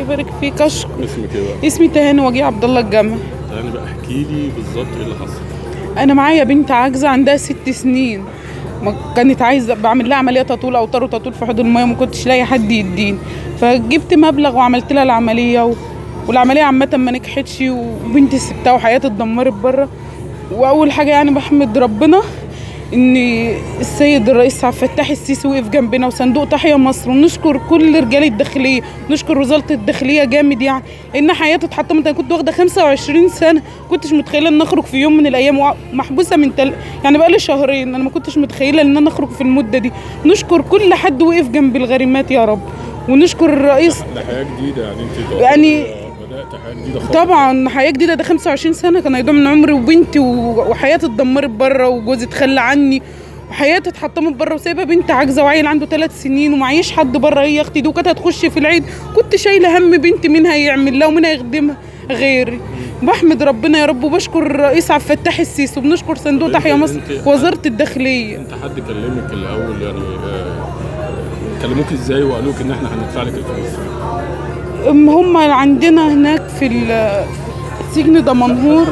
يبارك فيك اشكر اسمك ايه بقى؟ اسمي تهاني وجيه عبد الله الجمل يعني بقى احكي لي بالظبط ايه اللي حصل انا معايا بنت عاجزه عندها ست سنين ما كانت عايزه بعمل لها عمليه تطول او طار وتطول في حوض الميه وما كنتش لاقي حد يديني فجبت مبلغ وعملت لها العمليه و... والعمليه عامه ما نجحتش وبنتي سبتها وحياتي اتدمرت بره واول حاجه يعني بحمد ربنا ان السيد الرئيس عبد الفتاح السيسي وقف جنبنا وصندوق تحيا مصر ونشكر كل رجال الداخليه نشكر وزاره الداخليه جامد يعني لان حياتي اتحطمت انا كنت واخده 25 سنه كنتش متخيله ان اخرج في يوم من الايام ومحبوسه من تل... يعني بقالي شهرين انا ما كنتش متخيله ان انا اخرج في المده دي نشكر كل حد وقف جنب الغريمات يا رب ونشكر الرئيس ده حياه جديده يعني انت يعني بدات حياه جديده خالص طبعا حياه جديده ده 25 سنه كان هيضيع من عمري وبنتي و- وحياتي اتدمرت بره وجوزي اتخلى عني وحياتي اتحطمت بره وسايبه بنت عاجزه وعيل عنده ثلاث سنين ومعيش حد بره هي اختي دي وكانت هتخش في العيد كنت شايله هم بنتي مين هيعمل لها ومين هيخدمها غيري بحمد ربنا يا رب وبشكر الرئيس عبد الفتاح السيسي وبنشكر صندوق طب تحيا انت- مصر انت- ووزاره الداخليه انت حد كلمك الاول يعني آه، كلموك ازاي وقالوا لك ان احنا هندفع لك الفلوس أم هم عندنا هناك في ال- سجن دمنهور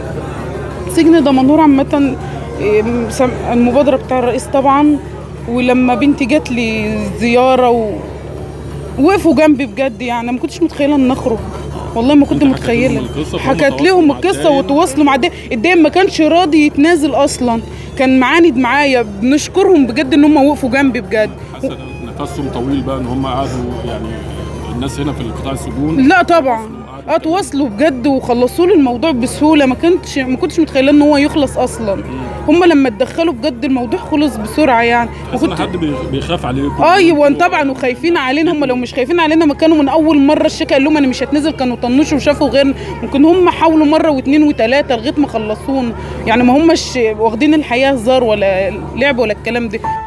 سجن دمنهور عامة إيه، مسم- المبادرة بتاع الرئيس طبعا ولما بنتي جات لي زيارة و... وقفوا جنبي بجد يعني ما كنتش متخيلة ان اخرج والله ما كنت انت حكيت لهم متخيلة القصة فهم حكت تواصلوا لهم مع القصة الدايم؟ وتواصلوا مع الدايم الدايم ما كانش راضي يتنازل اصلا كان معاند معايا بنشكرهم بجد ان هم وقفوا جنبي بجد حاسه ان نفسهم طويل بقى ان هم قعدوا يعني الناس هنا في القطاع السجون لا طبعا اه تواصلوا بجد وخلصوا لي الموضوع بسهوله ما كنتش ما كنتش متخيله ان هو يخلص اصلا هم لما اتدخلوا بجد الموضوع خلص بسرعه يعني ما حاسس ان كنت حد بي- بيخاف عليكم ايوه طبعا وخايفين علينا هم لو مش خايفين علينا ما كانوا من اول مره الشركه قال لهم انا مش هتنزل كانوا طنشوا وشافوا غيرنا ممكن هم حاولوا مره واثنين وثلاثه لغايه ما خلصونا يعني ما همش واخدين الحياه هزار ولا لعب ولا الكلام ده